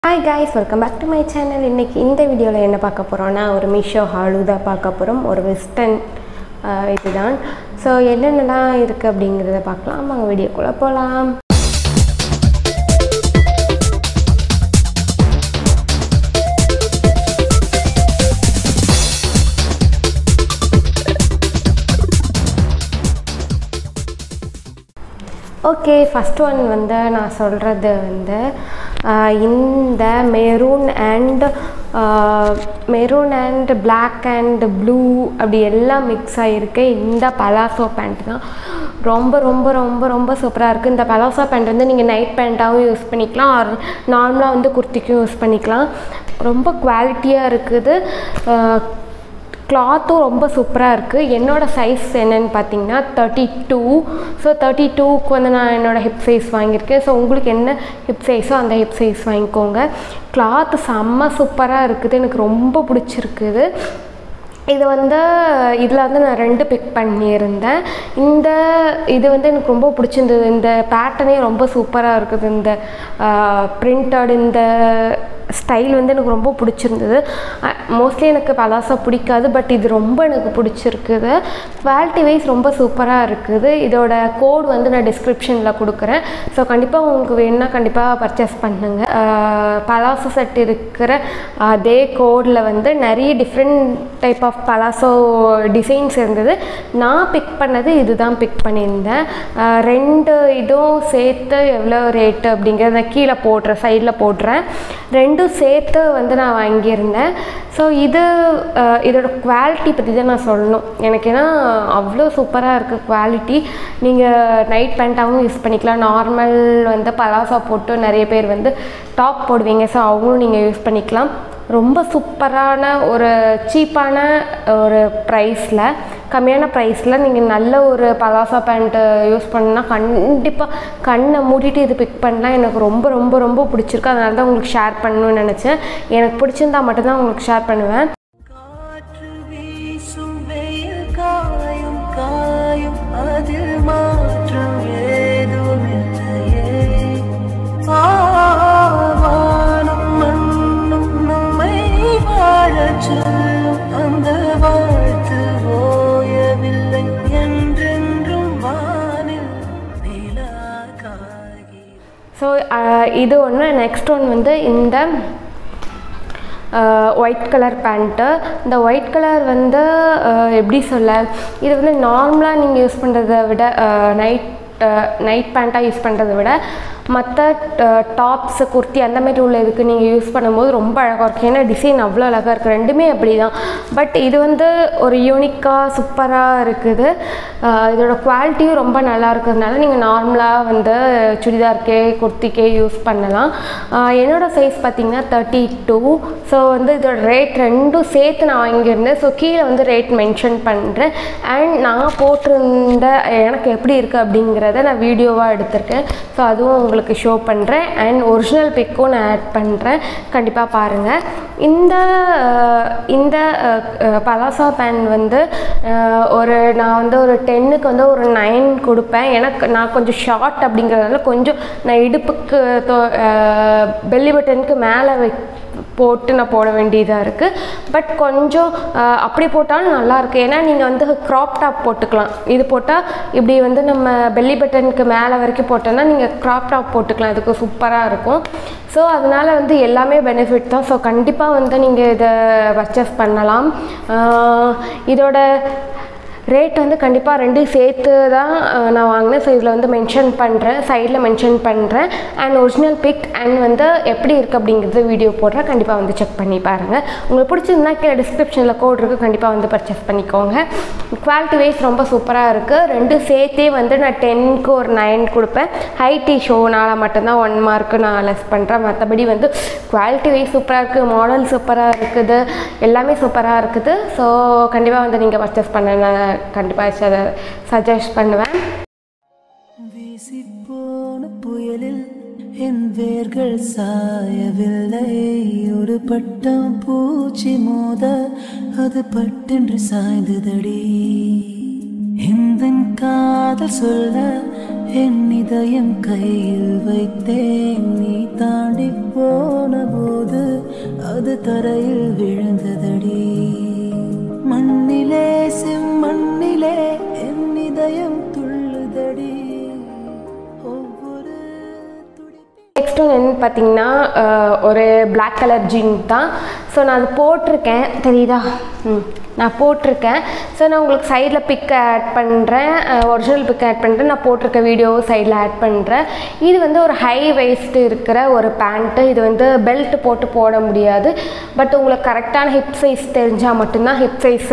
hi guys welcome back to my channel இன்றைக்கி இந்த வீடியோவில் என்ன பார்க்க போகிறோன்னா ஒரு மிஷோ ஹாலுதா பார்க்க போகிறோம் ஒரு வெஸ்டர்ன் இதுதான் ஸோ என்னென்னலாம் இருக்குது அப்படிங்கிறத பார்க்கலாம் வாங்க வீடியோக்குள்ளே போகலாம் ஓகே ஃபஸ்ட் ஒன் வந்து நான் சொல்கிறது வந்து ஆஹ் இந்த maroon and maroon and black and blue அப்படி எல்லாம் மிக்ஸ் ஆகிருக்கு இந்த பலாசோ பேண்ட் தான் ரொம்ப ரொம்ப ரொம்ப ரொம்ப சூப்பராக இருக்குது இந்த பலாசோ பேண்ட் வந்து நீங்கள் நைட் பேண்ட்டாகவும் யூஸ் பண்ணிக்கலாம் ஆர் நார்மலாக வந்து குர்த்திக்கும் யூஸ் பண்ணிக்கலாம் ரொம்ப குவாலிட்டியாக இருக்குது ஆஹ் கிளாத்தும் ரொம்ப சூப்பராக இருக்குது என்னோடய சைஸ் என்னன்னு பார்த்தீங்கன்னா தேர்ட்டி டூ ஸோ தேர்ட்டி டூக்கு வந்து நான் என்னோடய ஹிப் சைஸ் வாங்கியிருக்கேன் ஸோ உங்களுக்கு என்ன ஹிப் சைஸோ அந்த ஹிப் சைஸ் வாங்கிக்கோங்க கிளாத்து செம்ம சூப்பராக இருக்குது எனக்கு ரொம்ப பிடிச்சிருக்குது இது வந்து இதில் வந்து நான் ரெண்டு பிக் பண்ணியிருந்தேன் இந்த இது வந்து எனக்கு ரொம்ப பிடிச்சிருந்தது இந்த பேட்டர்னே ரொம்ப சூப்பராக இருக்குது இந்த பிரிண்டட் இந்த ஸ்டைல் வந்து எனக்கு ரொம்ப பிடிச்சிருந்தது மோஸ்ட்லி எனக்கு பலாசா பிடிக்காது பட் இது ரொம்ப எனக்கு பிடிச்சிருக்குது குவாலிட்டி வைஸ் ரொம்ப சூப்பராக இருக்குது இதோட கோட் வந்து நான் டிஸ்கிரிப்ஷனில் கொடுக்குறேன் ஸோ கண்டிப்பாக உங்களுக்கு வேணும்னா கண்டிப்பாக பர்ச்சேஸ் பண்ணுங்கள் பலாசோ செட் இருக்கிற அதே கோடில் வந்து நிறைய different type of palazzo designs இருந்தது நான் பிக் பண்ணது இதுதான் பிக் பண்ணியிருந்தேன் ஆஹ் ரெண்டு இதுவும் சேர்த்து எவ்வளோ ரேட்டு அப்படிங்கிறத நான் கீழே போடுறேன் சைடில் போடுறேன் ரெண்டும் சேர்த்து வந்து நான் வாங்கியிருந்தேன் ஸோ இது ஆஹ் இதோட குவாலிட்டி பற்றி தான் நான் சொல்லணும் எனக்கு ஏன்னா அவ்வளோ சூப்பராக இருக்குது குவாலிட்டி நீங்கள் நைட் பேண்ட்டாகவும் யூஸ் பண்ணிக்கலாம் நார்மல் வந்து பலாசா போட்டு நிறைய பேர் வந்து டாப் போடுவீங்க ஸோ அவங்களும் நீங்கள் யூஸ் பண்ணிக்கலாம் ரொம்ப சூப்பரான ஒரு சீப்பான ஒரு ப்ரைஸில் கம்மியான ப்ரைஸில் நீங்கள் நல்ல ஒரு பலாசா பேண்ட்டு யூஸ் பண்ணால் கண்டிப்பாக கண்ணை மூடிட்டு இது பிக் பண்ணலாம் எனக்கு ரொம்ப ரொம்ப ரொம்ப பிடிச்சிருக்கு அதனால தான் உங்களுக்கு ஷேர் பண்ணணும்னு நினச்சேன் எனக்கு பிடிச்சிருந்தா மட்டும்தான் உங்களுக்கு ஷேர் பண்ணுவேன் காற்று வீசும் வெயில் காயும் காயும் அதில் மாற்றம் ஏதுமில்லையே ஆவானம் மண்ணும் நம்மை வாழச் சொல்லும் அந்த வாழ்த்து ஓயவில்லை என்றென்றும் வானில் நிலா காய்கிறது ஸோ இது ஒன்று நெக்ஸ்ட் ஒன் வந்து இந்த ஒயிட் கலர் பேண்ட்டு இந்த ஒயிட் கலர் வந்து அஹ், எப்படி சொல்ல இது வந்து நார்மலாக நீங்கள் யூஸ் பண்ணுறதை விட நைட் நைட் பேண்ட்டாக யூஸ் பண்ணுறதை விட மற்ற டாப்ஸு குர்த்தி அந்த மாதிரி உள்ள இதுக்கு நீங்கள் யூஸ் பண்ணும்போது ரொம்ப அழகாக இருக்கும் ஏன்னா டிசைன் அவ்வளோ அழகாக இருக்குது ரெண்டுமே அப்படி தான் பட் இது வந்து ஒரு யூனிக்காக சூப்பராக இருக்குது அஹ், இதோட குவாலிட்டியும் ரொம்ப நல்லா இருக்கிறதுனால நீங்கள் நார்மலாக வந்து சுடிதார்க்கே குர்த்திக்கே யூஸ் பண்ணலாம் அஹ், என்னோட சைஸ் பார்த்தீங்கன்னா தேர்ட்டி டூ ஸோ வந்து இதோட ரேட் ரெண்டும் சேர்த்து நான் வாங்கியிருந்தேன் ஸோ கீழே வந்து ரேட் மென்ஷன் பண்ணுறேன் அண்ட் நான் போட்டிருந்த எனக்கு எப்படி இருக்குது அப்படிங்கிறத நான் வீடியோவாக எடுத்திருக்கேன் ஸோ அதுவும் உங்களுக்கு ஷோ பண்ணுறேன் அண்ட் ஒரிஜினல் பிக்கும் நான் ஆட் பண்ணுறேன் கண்டிப்பாக பாருங்கள் இந்த அஹ், இந்த பலாசா பேன் வந்து அஹ், ஒரு நான் வந்து ஒரு டென்னுக்கு வந்து ஒரு நைன் கொடுப்பேன் எனக்கு நான் கொஞ்சம் ஷார்ட் அப்படிங்கிறதுனால கொஞ்சம் நான் இடுப்புக்கு பெல்லி பட்டனுக்கு மேலே வை போட்டு நான் போட வேண்டியதாக இருக்குது பட் கொஞ்சம் அஹ், அப்படி போட்டாலும் நல்லாயிருக்கு ஏன்னா நீங்கள் வந்து க்ராப் டாப் போட்டுக்கலாம் இது போட்டால் இப்படி வந்து நம்ம பெல்லி பட்டனுக்கு மேலே வரைக்கும் போட்டோன்னா நீங்கள் க்ராப் டாப் போட்டுக்கலாம் இதுக்கு சூப்பராக இருக்கும் ஸோ அதனால் வந்து எல்லாமே பெனிஃபிட் தான் ஸோ கண்டிப்பாக வந்து நீங்கள் இதை பர்ச்சேஸ் பண்ணலாம் அஹ், இதோட ரேட் வந்து கண்டிப்பாக ரெண்டும் சேர்த்து தான் அஹ், நான் வாங்கினேன் ஸோ இதில் வந்து மென்ஷன் பண்ணுறேன் சைடில் மென்ஷன் பண்ணுறேன் அண்ட் ஒரிஜினல் பிக் அண்ட் வந்து எப்படி இருக்குது அப்படிங்கிறது வீடியோ போடுறேன் கண்டிப்பாக வந்து செக் பண்ணி பாருங்கள் உங்களுக்கு பிடிச்சிருந்தா கீழே டிஸ்கிரிப்ஷனில் கோட் இருக்குது கண்டிப்பாக வந்து பர்ச்சேஸ் பண்ணிக்கோங்க குவாலிட்டி வைஸ் ரொம்ப சூப்பராக இருக்குது ரெண்டும் சேர்த்தே வந்து நான் டென்க்கு ஒரு நைன் கொடுப்பேன் ஹைடி ஷோனால் மட்டும்தான் ஒன் மார்க்கு நான் லெஸ் பண்ணுறேன் மற்றபடி வந்து குவாலிட்டி வைஸ் சூப்பராக இருக்குது மாடல் சூப்பராக இருக்குது எல்லாமே சூப்பராக இருக்குது ஸோ கண்டிப்பாக வந்து நீங்கள் பர்ச்சேஸ் பண்ண நான் கண்டிப்பாக சஜஸ்ட் பண்ணுவேன் வீசிப்போன புயலில் என் வேர்கள் சாயவில்லை ஒரு பட்டம் பூச்சி மோத அது பட்டென்று சாய்ந்ததடி இந்த காதல் சொல்ல என் இதயம் கையில் வைத்தேன் நீ தாண்டி போன போது அது தரையில் விழுந்ததடி மண்ணிலே செம்மண்ணிலே என் இதயம் துள்ளுதடி ஒவ்வொரு துடிப்பின் நெக்ஸ்ட் ஒன்று என்னன்னு பார்த்தீங்கன்னா அஹ், ஒரு Black கலர் ஜீன் தான் ஸோ நான் அது போட்டிருக்கேன் தெரியுதா ம் நான் போட்டிருக்கேன் ஸோ நான் உங்களுக்கு சைடில் பிக் ஆட் பண்ணுறேன் ஒரிஜினல் பிக் ஆட் பண்ணுறேன் நான் போட்டிருக்க வீடியோ சைடில் ஆட் பண்ணுறேன் இது வந்து ஒரு ஹை வெயிஸ்ட் இருக்கிற ஒரு பேண்ட்டு இது வந்து பெல்ட் போட்டு போட முடியாது பட் உங்களுக்கு கரெக்டான ஹிப் சைஸ் தெரிஞ்சால் மட்டும்தான் ஹிப் சைஸ்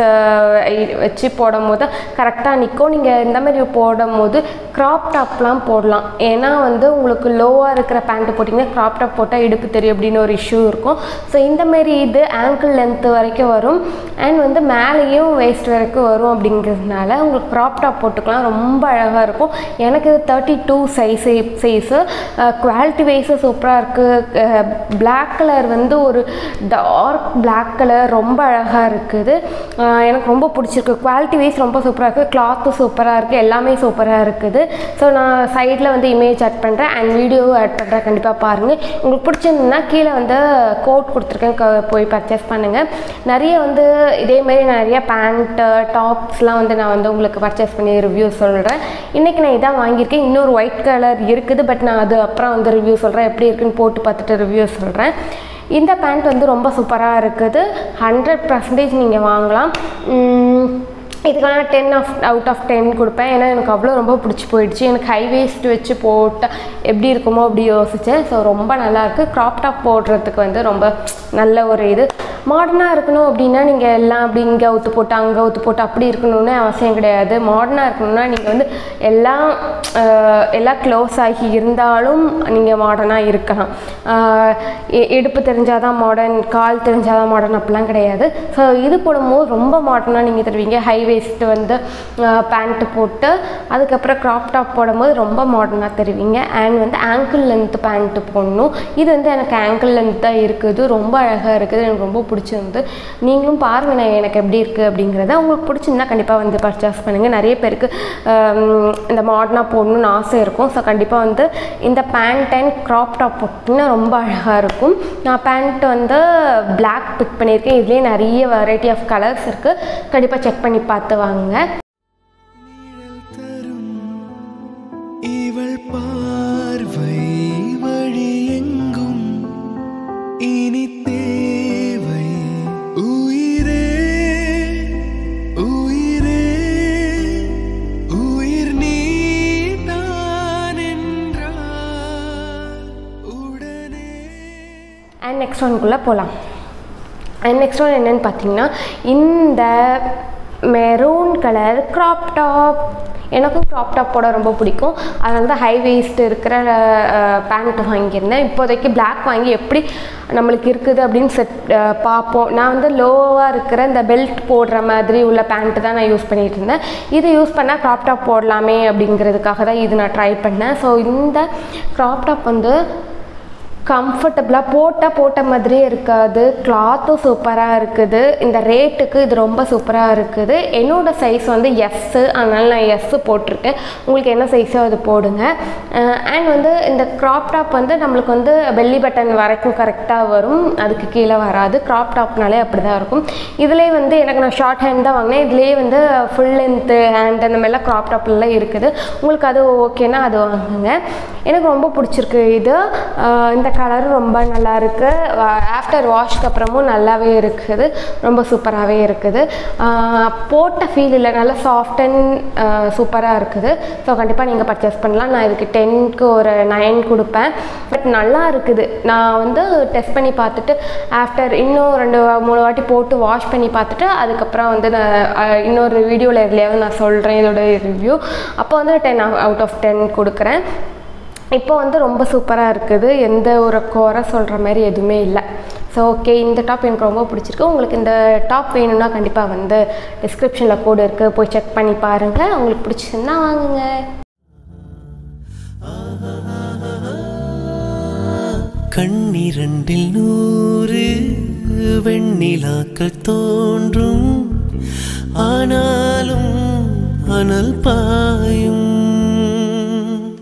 வச்சு போடும் போது கரெக்டாக நிற்கும் நீங்கள் இந்த மாதிரி போடும் போது க்ராப் டாப்லாம் போடலாம் ஏன்னா வந்து உங்களுக்கு லோவாக இருக்கிற பேண்ட்டு போட்டிங்கன்னா க்ராப் டாப் போட்டால் இடுப்பு தெரியும் அப்படின்னு ஒரு இஷ்யூ இருக்கும் ஸோ இந்த மாதிரி இது ஆங்கிள் லென்த்து வரைக்கும் வரும் அண்ட் வந்து மேலேயும் வேஸ்ட் வரைக்கும் வரும் அப்படிங்கிறதுனால உங்களுக்கு க்ராப் டாப் போட்டுக்கலாம் ரொம்ப அழகாக இருக்கும் எனக்கு இது thirty two size size quality wise சூப்பராக இருக்குது Black கலர் வந்து ஒரு டார்க் Black கலர் ரொம்ப அழகாக இருக்குது அஹ் எனக்கு ரொம்ப பிடிச்சிருக்கு குவாலிட்டி வைஸ் ரொம்ப சூப்பராக இருக்குது கிளாத்தும் சூப்பராக இருக்குது எல்லாமே சூப்பராக இருக்குது ஸோ நான் சைடில் வந்து இமேஜ் ஆட் பண்ணுறேன் அண்ட் வீடியோவும் ஆட் பண்ணுறேன் கண்டிப்பாக பாருங்கள் உங்களுக்கு பிடிச்சிருந்ததுன்னா கீழே வந்து கோட் கொடுத்துருக்கேன் க- போய் பர்ச்சேஸ் பண்ணுங்கள் நிறைய வந்து இதே மாதிரி நிறைய பேண்ட்டு டாப்ஸ்லாம் வந்து நான் வந்து உங்களுக்கு பர்ச்சேஸ் பண்ணி ரிவ்யூ சொல்கிறேன் இன்றைக்கி நான் இதான் வாங்கியிருக்கேன் இன்னொரு ஒயிட் கலர் இருக்குது பட் நான் அது அப்புறம் வந்து ரிவ்யூ சொல்கிறேன் எப்படி இருக்குன்னு போட்டு பார்த்துட்டு ரிவ்யூ சொல்கிறேன் இந்த பேண்ட் வந்து ரொம்ப சூப்பராக இருக்குது ஹண்ட்ரட் பர்சன்டேஜ் நீங்கள் வாங்கலாம் உம், இதுக்கான ten of out of ten கொடுப்பேன் ஏன்னா எனக்கு அவ்வளோ ரொம்ப பிடிச்சி போயிடுச்சு எனக்கு ஹை வேஸ்ட் வச்சு போட்டால் எப்படி இருக்குமோ அப்படி யோசித்தேன் ஸோ ரொம்ப நல்லாயிருக்கு க்ராப் டாப் போடுறதுக்கு வந்து ரொம்ப நல்ல ஒரு இது மாடர்னாக இருக்கணும் அப்படின்னா நீங்கள் எல்லாம் அப்படி இங்கே அவுத்து போட்டு அங்கே அவுத்து போட்டு அப்படி இருக்கணும்னு அவசியம் கிடையாது மாடர்னாக இருக்கணும்னா நீங்கள் வந்து எல்லாம் ஆஹ், எல்லாம் க்ளோஸ் ஆகி இருந்தாலும் நீங்கள் மாடர்னாக இருக்கலாம் ஆஹ், இ- இடுப்பு தெரிஞ்சால் தான் மாடர்ன் கால் தெரிஞ்சால் தான் மாடர்ன் அப்படிலாம் கிடையாது ஸோ இது போடும்போது ரொம்ப மாடர்னாக நீங்கள் தருவீங்க ஹை வேஸ்ட் வந்து பேண்ட்டு போட்டு அதுக்கப்புறம் க்ராப் டாப் போடும்போது ரொம்ப மாடர்னாக தருவீங்க அண்ட் வந்து ஆங்கிள் லென்த் பேண்ட்டு போடணும் இது வந்து எனக்கு ஆங்கிள் லென்த் தான் இருக்குது ரொம்ப அழகாக இருக்குது எனக்கு ரொம்ப பிடிச்சிருந்து நீங்களும் பாருங்கள் நான் எனக்கு எப்படி இருக்குது அப்படிங்கிறத உங்களுக்கு பிடிச்சிருந்தா கண்டிப்பாக வந்து பர்ச்சேஸ் பண்ணுங்கள் நிறைய பேருக்கு ஆம், இந்த மாடர்னாக போடணும்னு ஆசை இருக்கும் ஸோ கண்டிப்பாக வந்து இந்த பேண்ட் அண்ட் க்ராப் டாப் போட்டிங்கன்னா ரொம்ப அழகாக இருக்கும் நான் பேண்ட் வந்து Black பிக் பண்ணியிருக்கேன் இதுலேயே நிறைய வெரைட்டி ஆஃப் கலர்ஸ் இருக்குது கண்டிப்பாக செக் பண்ணி பார்த்து வாங்க நிழல் தரும் இவள் பார்வை வழி எங்கும் இனி தேவை உயிரே உயிரே உயிர் நீதான் என்றால் உடனே அண்ட் நெக்ஸ்ட் ஒன்குள்ளே போகலாம் அண்ட் நெக்ஸ்ட் ஒன் என்னென்னு பார்த்தீங்கன்னா இந்த மெரூன் கலர் க்ராப் டாப் எனக்கும் க்ராப் டாப் போட ரொம்ப பிடிக்கும் அதனால தான் ஹை வேஸ்ட் இருக்கிற பேண்ட் வாங்கியிருந்தேன் இப்போதைக்கு Black வாங்கி எப்படி நம்மளுக்கு இருக்குது அப்படின்னு செட் பார்ப்போம் நான் வந்து லோவாக இருக்கிற இந்த பெல்ட் போடுற மாதிரி உள்ள பேண்ட்டு தான் நான் யூஸ் பண்ணிகிட்டு இருந்தேன் இது யூஸ் பண்ணால் க்ராப் டாப் போடலாமே அப்படிங்கிறதுக்காக தான் இது நான் ட்ரை பண்ணேன் ஸோ இந்த க்ராப் டாப் வந்து கம்ஃபர்டபுளாக போட்டால் போட்ட மாதிரியே இருக்காது கிளாத்தும் சூப்பராக இருக்குது இந்த ரேட்டுக்கு இது ரொம்ப சூப்பராக இருக்குது என்னோட சைஸ் வந்து எஸ்ஸு அதனால் நான் எஸ்ஸு போட்டிருக்கேன் உங்களுக்கு என்ன சைஸோ அது போடுங்க அண்ட் வந்து இந்த க்ராப் டாப் வந்து நம்மளுக்கு வந்து பெல்லி பட்டன் வரைக்கும் கரெக்டாக வரும் அதுக்கு கீழே வராது க்ராப் டாப்னாலே அப்படி தான் இருக்கும் இதுலேயே வந்து எனக்கு நான் ஷார்ட் ஹேண்ட் தான் வாங்கினேன் இதுலேயே வந்து ஃபுல் லென்த்து ஹேண்ட் அந்த மாதிரிலாம் க்ராப் டாப்லாம் இருக்குது உங்களுக்கு அது ஓகேனா அது வாங்குங்க எனக்கு ரொம்ப பிடிச்சிருக்கு இது ஆஹ் இந்த கலரும் ரொம்ப நல்லா இருக்கு ஆஃப்டர் வாஷ்க்கு அப்புறமும் நல்லாவே இருக்குது ரொம்ப சூப்பராகவே இருக்குது ஆஹ் போட்ட ஃபீல் இல்லை நல்லா சாஃப்ட் அண்ட் சூப்பராக இருக்குது ஸோ கண்டிப்பாக நீங்கள் பர்ச்சேஸ் பண்ணலாம் நான் இதுக்கு டென்க்கு ஒரு நைன் கொடுப்பேன் பட் நல்லா இருக்குது நான் வந்து டெஸ்ட் பண்ணி பார்த்துட்டு ஆஃப்டர் இன்னும் ரெண்டு வா- மூணு வாட்டி போட்டு வாஷ் பண்ணி பார்த்துட்டு அதுக்கப்புறம் வந்து நான் அஹ், இன்னொரு வீடியோவில் எதுலையாவது நான் சொல்கிறேன் இதோட ரிவ்யூ அப்போ வந்து டென் அவுட் ஆஃப் டென் கொடுக்குறேன் இப்போ வந்து ரொம்ப சூப்பராக இருக்குது எந்த ஒரு குறை சொல்கிற மாதிரி எதுவுமே இல்லை ஸோ ஓகே இந்த டாப் எனக்கு ரொம்ப பிடிச்சிருக்கு உங்களுக்கு இந்த டாப் வேணும்னா கண்டிப்பாக வந்து டிஸ்கிரிப்ஷனில் கோடு இருக்குது போய் செக் பண்ணி பாருங்கள் உங்களுக்கு பிடிச்சிருந்தா வாங்குங்க கண்ணிரண்டில் நூறு வெண்ணிலாக்கள் தோன்றும் ஆனாலும் அனல் பாயும்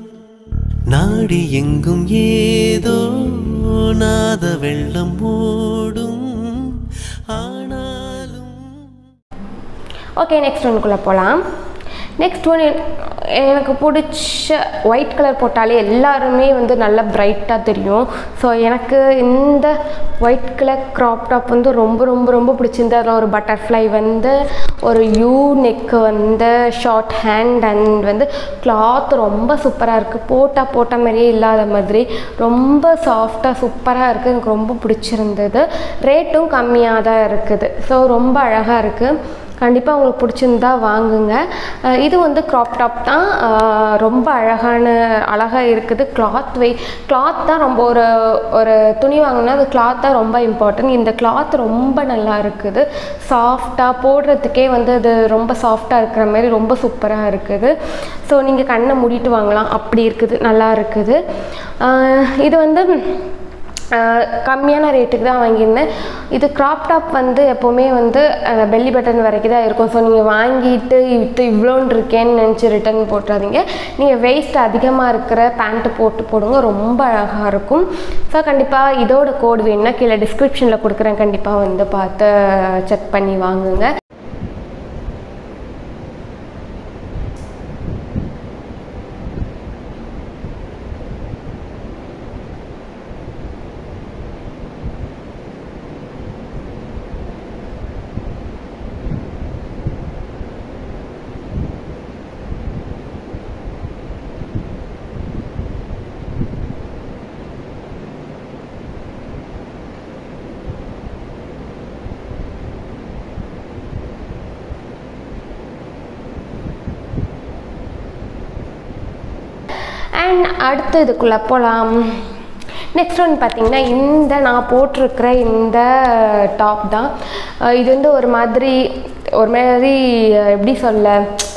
அடி எங்கும் ஏதோ நாத வெள்ளம் ஓடும் ஆனாலும் ஓகே நெக்ஸ்ட் ஒன்றுக்குள்ளே போகலாம் நெக்ஸ்ட் ஒன் எனக்கு பிடிச்ச ஒயிட் கலர் போட்டாலே எல்லாருமே வந்து நல்லா பிரைட்டாக தெரியும் ஸோ எனக்கு இந்த ஒயிட் கலர் க்ராப் டாப் வந்து ரொம்ப ரொம்ப ரொம்ப பிடிச்சிருந்து அதில் ஒரு பட்டர்ஃப்ளை வந்து ஒரு யூ நெக்கு வந்து ஷார்ட் ஹேண்ட் அண்ட் வந்து கிளாத் ரொம்ப சூப்பராக இருக்குது போட்டால் போட்ட மாதிரியே இல்லாத மாதிரி ரொம்ப சாஃப்டாக சூப்பராக இருக்குது எனக்கு ரொம்ப பிடிச்சிருந்தது ரேட்டும் கம்மியாக தான் இருக்குது ஸோ ரொம்ப அழகாக இருக்குது கண்டிப்பாக உங்களுக்கு பிடிச்சிருந்தா வாங்குங்க அஹ் இது வந்து க்ராப் டாப் தான் அஹ் ரொம்ப அழகான அழகாக இருக்குது கிளாத் வை கிளாத் தான் ரொம்ப ஒரு ஒரு துணி வாங்கினா அது கிளாத் தான் ரொம்ப இம்பார்ட்டன்ட் இந்த கிளாத் ரொம்ப நல்லா இருக்குது சாஃப்டாக போடுறதுக்கே வந்து அது ரொம்ப சாஃப்டாக இருக்கிற மாதிரி ரொம்ப சூப்பராக இருக்குது ஸோ நீங்கள் கண்ணை மூடிட்டு வாங்கலாம் அப்படி இருக்குது நல்லா இருக்குது அஹ் இது வந்து ஆஹ் கம்மியான ரேட்டுக்கு தான் வாங்கியிருந்தேன் இது க்ராப் டாப் வந்து எப்போவுமே வந்து பெல்லி பட்டன் வரைக்கும் தான் இருக்கும் ஸோ நீங்கள் வாங்கிட்டு இது இவ்வளோன்னு இருக்கேன்னு நினச்சி ரிட்டர்ன் போட்டுறாதீங்க நீங்கள் வெயிஸ்ட் அதிகமாக இருக்கிற பேண்ட்டு போட்டு போடுங்க ரொம்ப அழகாக இருக்கும் ஸோ கண்டிப்பாக இதோட கோடு வேணும்னா கீழே டிஸ்கிரிப்ஷனில் கொடுக்குறேன் கண்டிப்பாக வந்து பார்த்து செக் பண்ணி வாங்குங்க அண்ட் அடுத்து இதுக்குள்ளே போகலாம் நெக்ஸ்ட் ஒன் பார்த்தீங்கன்னா இந்த நான் போட்டிருக்கிற இந்த டாப் தான் அஹ் இது வந்து ஒரு மாதிரி ஒரு மாதிரி அஹ் எப்படி சொல்ல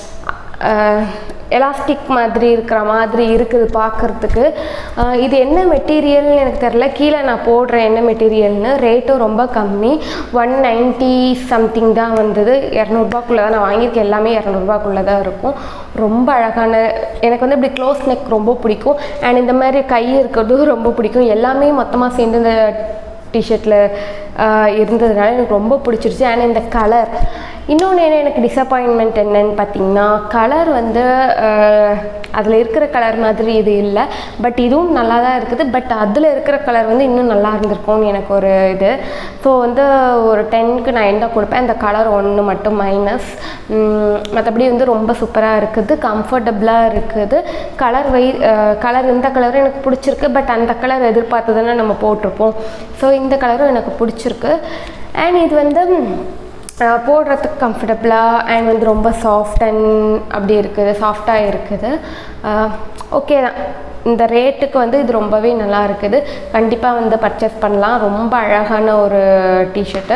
எலாஸ்டிக் மாதிரி இருக்கிற மாதிரி இருக்குது பார்க்குறதுக்கு இது என்ன மெட்டீரியல்னு எனக்கு தெரில கீழே நான் போடுறேன் என்ன மெட்டீரியல்னு ரேட்டும் ரொம்ப கம்மி ஒன் நைன்ட்டி சம்திங் தான் வந்தது இரநூறுபாக்குள்ளே தான் நான் வாங்கியிருக்கேன் எல்லாமே இரநூறுபாக்குள்ளே தான் இருக்கும் ரொம்ப அழகான எனக்கு வந்து இப்படி க்ளோஸ் நெக் ரொம்ப பிடிக்கும் அண்ட் இந்த மாதிரி கை இருக்கிறதும் ரொம்ப பிடிக்கும் எல்லாமே மொத்தமாக சேர்ந்து இந்த டிஷர்ட்டில் இருந்ததுனால எனக்கு ரொம்ப பிடிச்சிருச்சு அண்ட் இந்த கலர் இன்னொன்று என்ன எனக்கு டிசப்பாயின்மெண்ட் என்னன்னு பார்த்தீங்கன்னா கலர் வந்து அதில் இருக்கிற கலர் மாதிரி இது இல்லை பட் இதுவும் நல்லா தான் இருக்குது பட் அதில் இருக்கிற கலர் வந்து இன்னும் நல்லா இருந்திருக்கும்னு எனக்கு ஒரு இது ஸோ வந்து ஒரு டென்க்கு நைன் தான் கொடுப்பேன் அந்த கலர் ஒன்று மட்டும் மைனஸ் மற்றபடி வந்து ரொம்ப சூப்பராக இருக்குது கம்ஃபர்டபுளாக இருக்குது கலர் வை கலர் இந்த கலரும் எனக்கு பிடிச்சிருக்கு பட் அந்த கலர் எதிர்பார்த்ததுன்னா நம்ம போட்டிருப்போம் ஸோ இந்த கலரும் எனக்கு பிடிச்சிருக்கு அண்ட் இது வந்து அஹ் போடுறதுக்கு கம்ஃபர்டபுளாக அண்ட் வந்து ரொம்ப சாஃப்ட் அண்ட் அப்படி இருக்குது சாஃப்டாக இருக்குது ஓகே தான் இந்த ரேட்டுக்கு வந்து இது ரொம்பவே நல்லா இருக்குது கண்டிப்பாக வந்து பர்ச்சேஸ் பண்ணலாம் ரொம்ப அழகான ஒரு டிஷர்ட்டு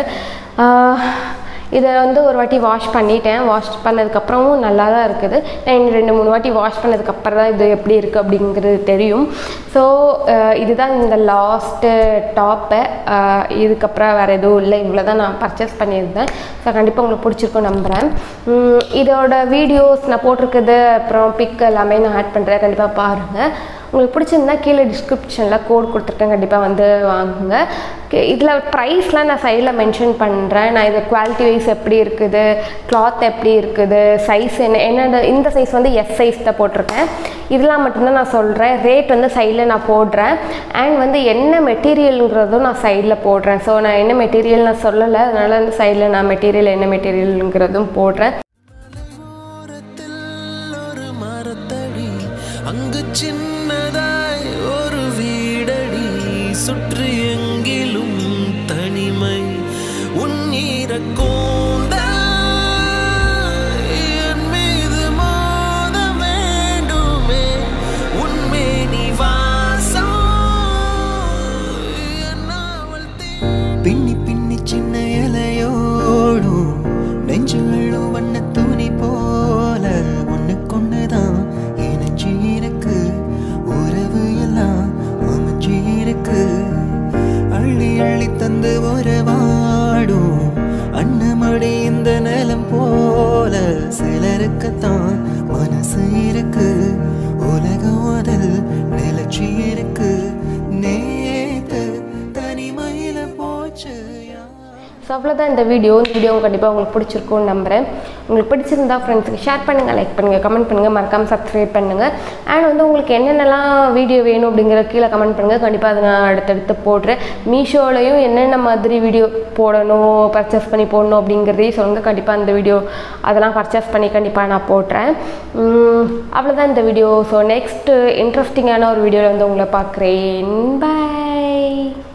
இதை வந்து ஒரு வாட்டி வாஷ் பண்ணிட்டேன் வாஷ் பண்ணதுக்கப்புறமும் நல்லா தான் இருக்குது நான் ரெண்டு மூணு வாட்டி வாஷ் பண்ணதுக்கப்புறம் தான் இது எப்படி இருக்குது அப்படிங்கிறது தெரியும் ஸோ இதுதான் இந்த லாஸ்ட்டு டாப்பு இதுக்கப்புறம் வேறு எதுவும் இல்லை இவ்வளோ தான் நான் பர்ச்சேஸ் பண்ணியிருந்தேன் ஸோ கண்டிப்பாக உங்களுக்கு பிடிச்சிருக்கும் நம்புகிறேன் உம், இதோட வீடியோஸ் நான் போட்டிருக்குது அப்புறம் பிக் எல்லாமே நான் ஆட் பண்ணுறேன் கண்டிப்பாக பாருங்கள் உங்களுக்கு பிடிச்சிருந்தா கீழே டிஸ்கிரிப்ஷனில் கோட் கொடுத்துருக்கேன் கண்டிப்பாக வந்து வாங்குங்க இதில் ப்ரைஸ்லாம் நான் சைடில் மென்ஷன் பண்ணுறேன் நான் இது குவாலிட்டி வைஸ் எப்படி இருக்குது கிளாத் எப்படி இருக்குது சைஸ் என்ன என்னோட இந்த சைஸ் வந்து எஸ் சைஸ் தான் போட்டிருக்கேன் இதெல்லாம் மட்டும்தான் நான் சொல்கிறேன் ரேட் வந்து சைடில் நான் போடுறேன் அண்ட் வந்து என்ன மெட்டீரியலுங்கிறதும் நான் சைடில் போடுறேன் ஸோ நான் என்ன மெட்டீரியல் நான் சொல்லலை அதனால் வந்து சைடில் நான் மெட்டீரியல் என்ன மெட்டீரியலுங்கிறதும் போடுறேன் ஓரத்தில் ஒரு மரத்தடி அங்கு சின்னதாய் ஒரு வீடடி சுற்றி எங்கிலும் தனிமை உன்னீர என் மீது மோத வேண்டுமே உன்மேனி வாசம் என் நாவல் தீ பின்னி பின்னி சின்ன இலையோடும் நெஞ்சு வெள்ளும் வண்ண துணி போல ஒண்ணுக்கொண்ணுதான் இணைஞ்சு இருக்கு உறவு எல்லாம் அமைஞ்சு இருக்கு அள்ளி அள்ளி தந்து உறவாடும் அன்னமடி இந்த நிலம் போல சிலருக்குத்தான் மனசு இருக்கு உலகம் அதில் நிலச்சி இருக்கு நேத்து தனிமையில போச்சு யா- ஸோ அவ்வளோதான் இந்த வீடியோ இந்த வீடியோ கண்டிப்பாக உங்களுக்கு பிடிச்சிருக்கும்னு நம்புகிறேன் உங்களுக்கு பிடிச்சிருந்தா ஃப்ரெண்ட்ஸுக்கு ஷேர் பண்ணுங்கள் லைக் பண்ணுங்கள் கமெண்ட் பண்ணுங்கள் மறக்காமல் சப்ஸ்கிரைப் பண்ணுங்கள் அண்ட் வந்து உங்களுக்கு என்னென்னலாம் வீடியோ வேணும் அப்படிங்கிற கீழே கமெண்ட் பண்ணுங்கள் கண்டிப்பாக அதை நான் அடுத்தடுத்து போடுறேன் மீஷோலையும் என்னென்ன மாதிரி வீடியோ போடணும் பர்ச்சேஸ் பண்ணி போடணும் அப்படிங்கிறதையும் சொல்லுங்கள் கண்டிப்பாக அந்த வீடியோ அதெல்லாம் பர்ச்சேஸ் பண்ணி கண்டிப்பாக நான் போடுறேன் உம், அவ்வளோதான் இந்த வீடியோ ஸோ நெக்ஸ்ட்டு இன்ட்ரெஸ்டிங்கான ஒரு வீடியோவில் வந்து உங்களை பார்க்குறேன் பை